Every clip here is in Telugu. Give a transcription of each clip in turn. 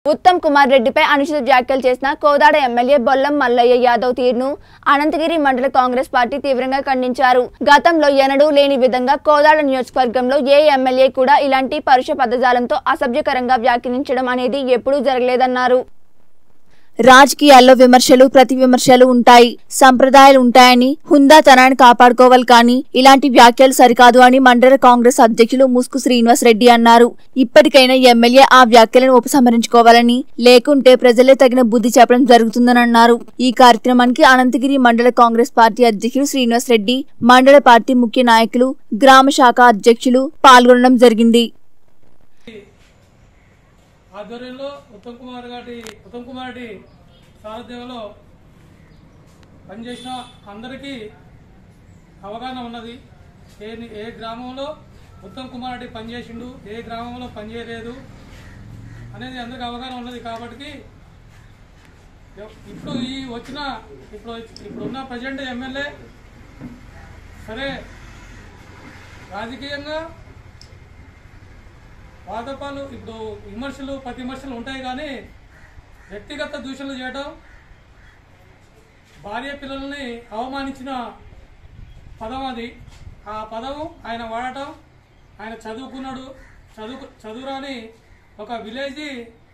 ఉత్తమ్ కుమార్ రెడ్డిపై అనుచిత వ్యాఖ్యలు చేసిన కోదాడ ఎమ్మెల్యే బొల్లం మల్లయ్య యాదవ్ తీరును అనంతగిరి మండల కాంగ్రెస్ పార్టీ తీవ్రంగా ఖండించారు గతంలో ఎన్నడూ లేని విధంగా కోదాడ నియోజకవర్గంలో ఏ ఎమ్మెల్యే కూడా ఇలాంటి పరుష పదజాలంతో అసభ్యకరంగా వ్యాఖ్యానించడం అనేది ఎప్పుడూ జరగలేదన్నారు రాజకీయాల్లో విమర్శలు ప్రతి విమర్శలు ఉంటాయి సంప్రదాయాలు ఉంటాయని హుందాతనాన్ని కాపాడుకోవాలి కానీ ఇలాంటి వ్యాఖ్యలు సరికాదు అని మండల కాంగ్రెస్ అధ్యక్షులు ముస్కు శ్రీనివాస్ రెడ్డి అన్నారు ఇప్పటికైనా ఎమ్మెల్యే ఆ వ్యాఖ్యలను ఉపసంహరించుకోవాలని లేకుంటే ప్రజలే తగిన బుద్ధి చెప్పడం జరుగుతుందని అన్నారు ఈ కార్యక్రమానికి అనంతగిరి మండల కాంగ్రెస్ పార్టీ అధ్యక్షులు శ్రీనివాస్ రెడ్డి మండల పార్టీ ముఖ్య నాయకులు గ్రామ శాఖ అధ్యక్షులు పాల్గొనడం జరిగింది ఆధ్వర్యంలో ఉత్తమ్ కుమార్ గారి ఉత్తమ్ కుమార్ రెడ్డి సారథ్యంలో పనిచేసిన అందరికీ అవగాహన ఉన్నది ఏ ఏ గ్రామంలో ఉత్తమ్ కుమార్ రెడ్డి పనిచేసిండు ఏ గ్రామంలో పనిచేయలేదు అనేది అందరికి అవగాహన ఉన్నది కాబట్టి ఇప్పుడు ఈ వచ్చిన ఇప్పుడు ఇప్పుడున్న ప్రజెంట్ ఎమ్మెల్యే సరే రాజకీయంగా వాదపాలు ఇప్పుడు విమర్శలు ప్రతి విమర్శలు ఉంటాయి కానీ వ్యక్తిగత దూషణలు చేయడం భార్య పిల్లల్ని అవమానించిన పదం అది ఆ పదం ఆయన వాడటం ఆయన చదువుకున్నాడు చదువు చదువురాని ఒక విలేజ్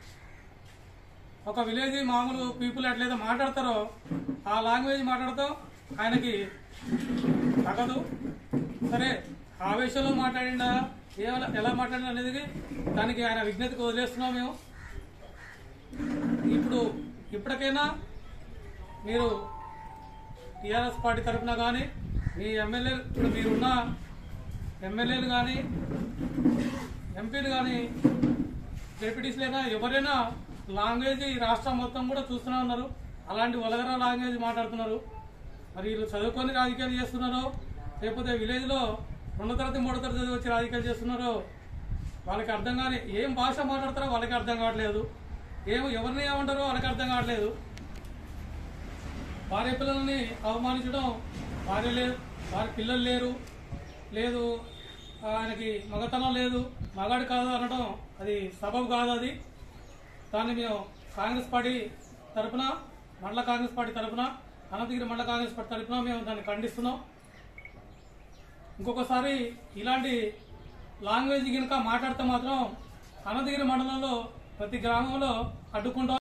ఒక విలేజ్ మామూలు పీపుల్ ఎట్లయితే మాట్లాడతారో ఆ లాంగ్వేజ్ మాట్లాడతాం ఆయనకి తగదు సరే ఆవేశంలో మాట్లాడిండా ఏ- ఎలా మాట్లాడినా అనేది దానికి ఆయన విజ్ఞతకు వదిలేస్తున్నాం మేము ఇప్పుడు ఇప్పటికైనా మీరు టీఆర్ఎస్ పార్టీ తరఫున కానీ మీ ఎమ్మెల్యే ఇప్పుడు మీరున్న ఎమ్మెల్యేలు కానీ ఎంపీలు కానీ డెప్యూటీస్లైనా ఎవరైనా లాంగ్వేజ్ ఈ రాష్ట్రం మొత్తం కూడా చూస్తూనే ఉన్నారు అలాంటి వలగర లాంగ్వేజ్ మాట్లాడుతున్నారు మరి వీళ్ళు చదువుకొని రాజకీయాలు చేస్తున్నారో లేకపోతే విలేజ్లో రెండో తరగతి మూడో తరగతి చదివి వచ్చి రాజకీయాలు చేస్తున్నారో వాళ్ళకి అర్థం కాని ఏం భాష మాట్లాడతారో వాళ్ళకి అర్థం కావట్లేదు ఏం ఎవరిని ఏమంటారో వాళ్ళకి అర్థం కావట్లేదు భార్య పిల్లల్ని అవమానించడం భార్య లేదు వారి పిల్లలు లేరు లేదు ఆయనకి మగతనం లేదు మగాడు కాదు అనడం అది సబబు కాదు అది దాన్ని మేము కాంగ్రెస్ పార్టీ తరపున మండల కాంగ్రెస్ పార్టీ తరపున అనంతగిరి మండల కాంగ్రెస్ పార్టీ తరపున మేము దాన్ని ఖండిస్తున్నాం ఇంకొకసారి ఇలాంటి లాంగ్వేజ్ కనుక మాట్లాడితే మాత్రం అనంతగిరి మండలంలో ప్రతి గ్రామంలో అడ్డుకుంటాం